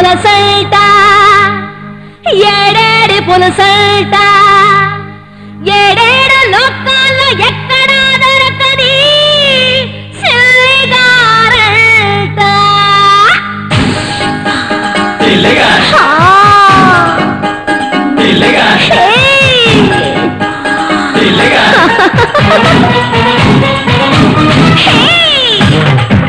పులసల్ట ఏడేడి పులసల్ట ఏడేడు లోకాల్లో ఎక్కడా దొరకని సిల్లిగారంట ఆ. హే. హే.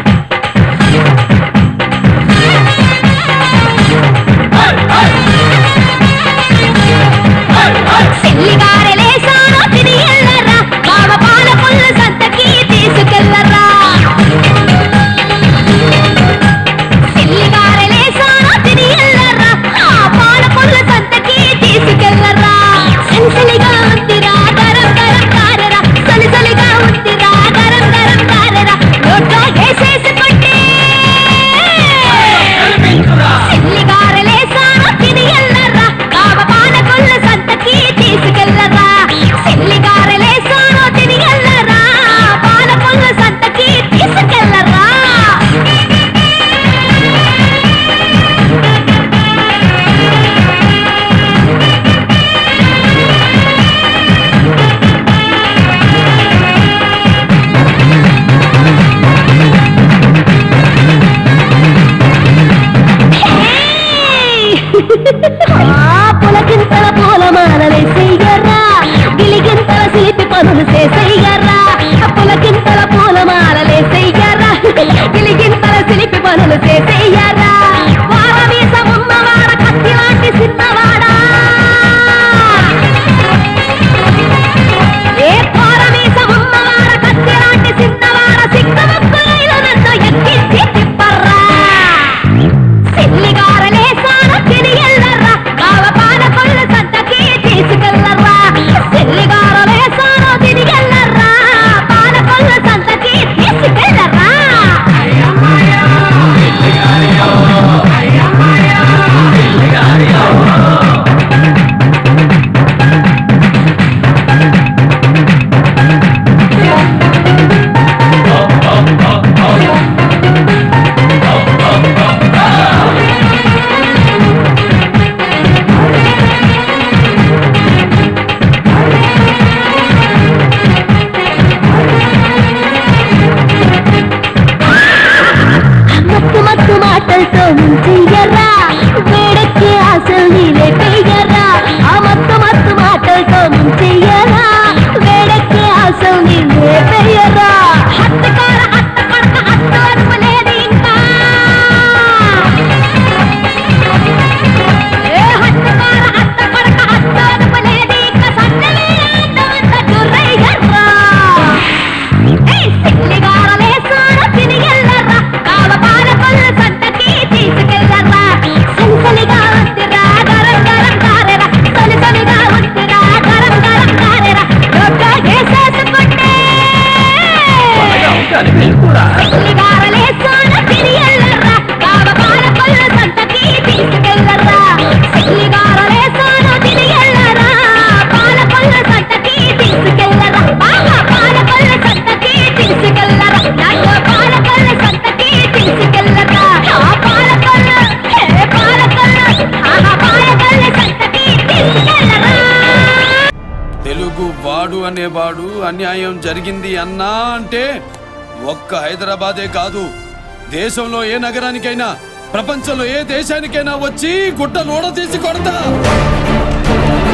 సిల్లిగారెలేసానో తిని ఎల్లరా బావ పాల పుల్ల సంతకి తీసుకెళ్ళరా సిల్లిగారెలేసానో తిని ఎల్లరా ఆ పాల పుల్ల సంతకి తీసుకెళ్ళరా సలిసలిగా ఉందిరా గరం గరం కారరా సలిసలిగా ఉందిరా గరం గరం కారరా నోట్లో వేసేసుకుంటే సిల్లిగారెలేసానో తిని ఎల్లరా బావ పాల పుల్ల సంతకి తీసుకెళ్ళరా సిల్లిగారెలేసానో తిని ఎల్లరా పాల పుల్ల సంతకి తీసుకెళ్ళరా ఆ పులకింతల పూలమాల వేసేయ్యరా గిలిగింతల సిలిపి పనులు చేసేయ్యరా పులకింతల పూలమాల వేసేయ్యరా గిలిగింతల సిలిపి పనులు చేసేయ్యరా వారవీస ఉన్నవాడ కత్తి లాంటి చిన్నవాడా ఏ పారమీస ఉన్నవాడ కత్తి లాంటి చిన్నవాడ సిక్కముక్కులైన నన్ను ఎక్కించి తిప్పర్రా సిల్లిగారలేసాన తిరిగెళ్ళర్రా బావ పాల కొల్ల సంతకి తీసుకెళ్ళర్రా సిల్లిగారలేసాన తిరిగెళ్ళర్రా పాల కొల్ల సంతకి తీసుకెళ్ళర్రా మత్తు మత్తు మాటలతో ముంచెయ్యర్రా వేడెక్కి ఆశలు నీలేపెయ్యర్రా ఆ మత్తు మత్తు మాటలతో ముంచెయ్యరా వేడెక్కి ఆశలు నీలేపెయ్యర్రా హత్తకార హత్త పడక హత్తు అనుకోలేదు ఇంకా ఏ హత్తకార హత్త పడక హత్తు అనుకోలేదు ఇంకా సన్నలే అందమంత చుర్రయ్యర్రా ఏయ్ సిల్లిగారలేసాన తిరిగెళ్ళర్రా కావ పాల కొల్ల సంతకి తీసుకెళ్ళర్రా సలిసలిగా ఉందిరా గరం గరం కారెరా సలిసలిగా ఉందిరా గరం గరం కారెరా నోట్లో వేసేసుకుంటే సిల్లిగారలేసాన తిరిగెళ్ళర్రా కావ పాల కొల్ల సంతకి తీసుకెళ్ళర్రా సిల్లిగారలేసాన తిరిగెళ్ళర్రా పాల కొల్ల సంతకి తీసుకెళ్ళర్రా బాగా పాల కొల్ల సంతకి తీసుకెళ్ళరా నన్ను పాల కొల్ల సంతకి తీసుకెళ్ళరా ఆ పాల కొల్ల హే పాల కొల్ల ఆ పాల కొల్ల సంతకి తీసుకెళ్ళరా తెలుగు వాడు అనేవాడు అన్యాయం జరిగింది అన్నా అంటే ఒక్క హైదరాబాదే కాదు దేశంలో ఏ నగరానికైనా ప్రపంచంలో ఏ దేశానికైనా వచ్చి గుడ్డ నోడ తీసి కొడతా